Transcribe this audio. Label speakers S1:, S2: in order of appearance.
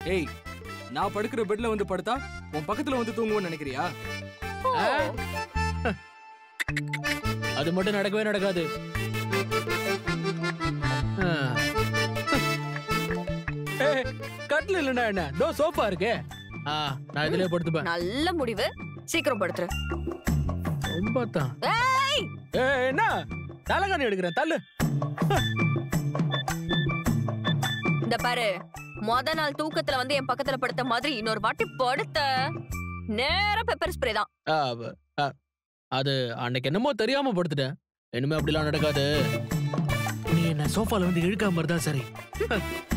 S1: ஏய் நான் படுக்கிற பெட்ல வந்து படுத்தா உன் பக்கத்துல வந்து தூங்குவோன்னு நினைக்கிறியா
S2: ஆ? அது மட்டும் நடக்கவே நடக்காது ஆ. ஏய், கட்டில் இல்லைன்னா என்ன தோ சோஃபா இருக்கே ஆ நான் இதுலயே படுத்துப்பேன்
S3: நல்ல முடிவு சீக்கிரம் படுத்துரு
S2: ரொம்ப தான்
S3: ஏய்
S2: ஏய் என்ன தலைகாணி எடுக்கிறேன் தள்ளு
S3: இந்த பாரு மொத நாள் தூக்கத்துல வந்து என் பக்கத்துல படுத்த மாதிரி இன்னொரு வாட்டி படுத்த நேரா பெப்பர் ஸ்ப்ரே தான்
S2: ஆ, வ- ஆ, அது அன்னைக்கு என்னமோ தெரியாம படுத்துட்டேன் இனிமே அப்படிலாம் நடக்காது நீ என்ன சோஃபால வந்து இழுக்காம இருந்தா சரி